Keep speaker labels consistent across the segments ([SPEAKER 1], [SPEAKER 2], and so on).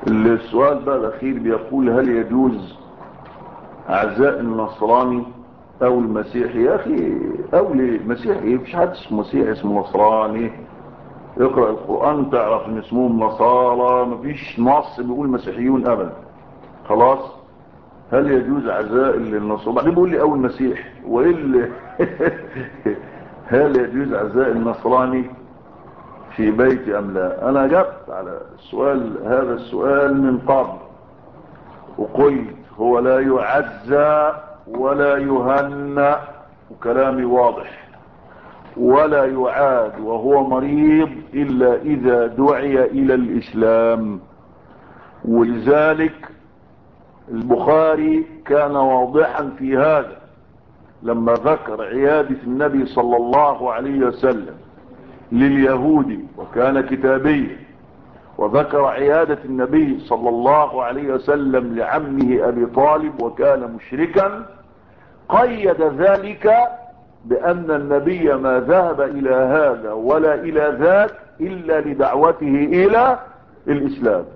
[SPEAKER 1] السؤال بقى الاخير بيقول هل يجوز اعزاء النصراني او المسيحي يا اخي او ليه مسيحي مفيش حد اسمه مسيحي اسمه نصراني اقرأ القرآن تعرف ان اسمهم نصارى مفيش نص بيقول مسيحيون ابدا خلاص هل يجوز عزاء للنصراني بعدين بيقول لي او المسيح وايه اللي هل يجوز عزاء النصراني في بيت ام لا انا جبت على السؤال هذا السؤال من قبل وقلت هو لا يعزى ولا يهنى وكلامي واضح ولا يعاد وهو مريض إلا إذا دعي إلى الإسلام ولذلك البخاري كان واضحا في هذا لما ذكر عيادة النبي صلى الله عليه وسلم لليهود وكان كتابيا وذكر عيادة النبي صلى الله عليه وسلم لعمه أبي طالب وكان مشركا قيد ذلك بأن النبي ما ذهب إلى هذا ولا إلى ذاك إلا لدعوته إلى الإسلام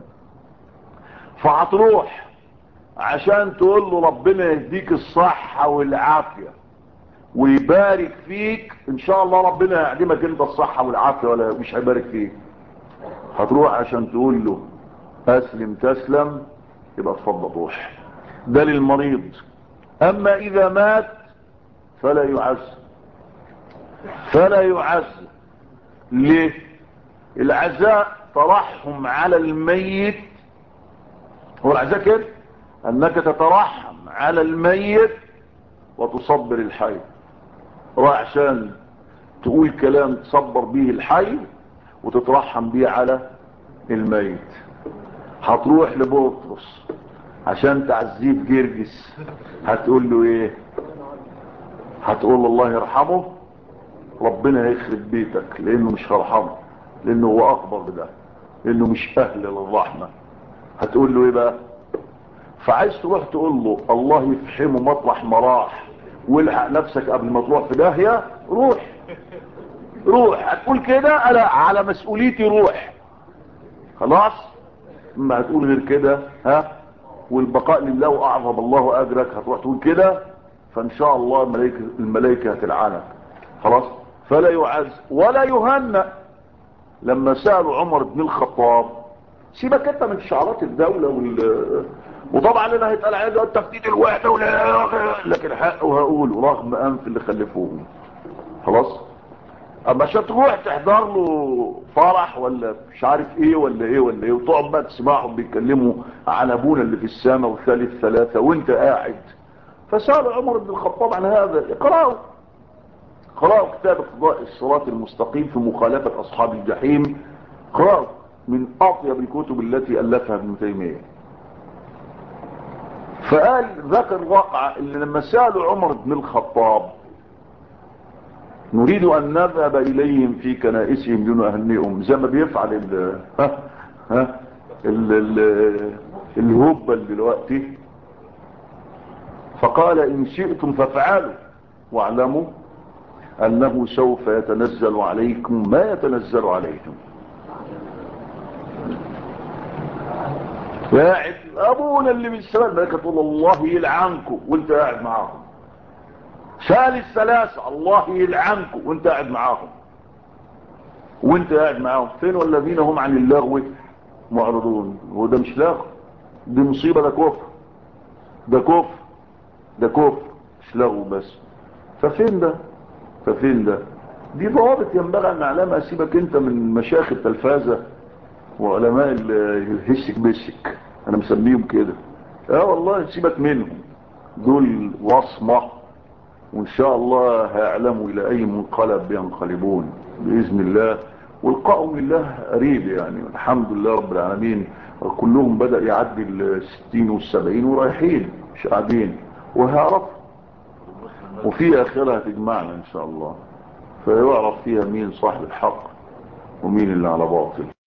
[SPEAKER 1] فهتروح عشان تقول له ربنا يهديك الصحة والعافية ويبارك فيك ان شاء الله ربنا يعدمك انت الصحة والعافية ولا مش هيبارك فيك هتروح عشان تقول له اسلم تسلم يبقى اتفضل روح ده للمريض اما اذا مات فلا يعز فلا يعز ليه العزاء ترحم على الميت هو العزاء كده انك تترحم على الميت وتصبر الحي راح عشان تقول كلام تصبر به الحي وتترحم به على الميت هتروح لبطرس عشان تعزيه بجرجس هتقول له ايه هتقول له الله يرحمه ربنا هيخرب بيتك لانه مش هرحمه لانه هو اخبر بده لانه مش اهل للرحمة هتقول له ايه بقى فعايز تروح تقول له الله يفحمه مطرح مراح والحق نفسك قبل ما تروح في داهية روح روح هتقول كده انا على مسؤوليتي روح خلاص اما هتقول غير كده ها والبقاء لله واعظم الله اجرك هتروح تقول كده فان شاء الله الملائكة, الملائكة هتلعنك خلاص فلا يعز ولا يهنأ لما سألوا عمر بن الخطاب سيبك انت من شعارات الدولة وال... وطبعا انا هيتقال عليه التفتيت الوحدة ولا لكن حق وهقول رغم انف اللي خلفوهم خلاص اما عشان تروح تحضر له فرح ولا مش عارف ايه ولا ايه ولا ايه وتقعد بقى تسمعهم بيتكلموا عن ابونا اللي في السماء وثالث ثلاثة وانت قاعد فسأل عمر بن الخطاب عن هذا اقرأوا اقرأوا كتاب اقتضاء الصراط المستقيم في مخالفة اصحاب الجحيم اقرأوا من اطيب الكتب التي الفها ابن تيمية فقال ذكر الواقع اللي لما سألوا عمر بن الخطاب نريد ان نذهب اليهم في كنائسهم لنهنئهم زي ما بيفعل ال ها ها ال ال الهبل دلوقتي فقال ان شئتم فافعلوا واعلموا انه سوف يتنزل عليكم ما يتنزل عليكم قاعد ابونا اللي من السماء الملائكه تقول الله يلعنكم وانت قاعد معاهم ثالث ثلاثة الله يلعنكم وانت قاعد معاهم وانت قاعد معاهم فين والذين هم عن اللغو معرضون وده مش لغو دي مصيبة ده كفر ده كفر ده كفر مش لغو بس ففين ده ففين ده دي ضوابط ينبغي ان نعلمها سيبك انت من مشايخ التلفازة وعلماء الهشك بشك انا مسميهم كده اه والله سيبك منهم دول وصمه وان شاء الله هيعلموا الى اي منقلب ينقلبون باذن الله والقائهم لله قريب يعني الحمد لله رب العالمين كلهم بدأ يعدي الستين والسبعين ورايحين مش قاعدين وهيعرف وفي اخرها هتجمعنا ان شاء الله فيعرف فيها مين صاحب الحق ومين اللي على باطل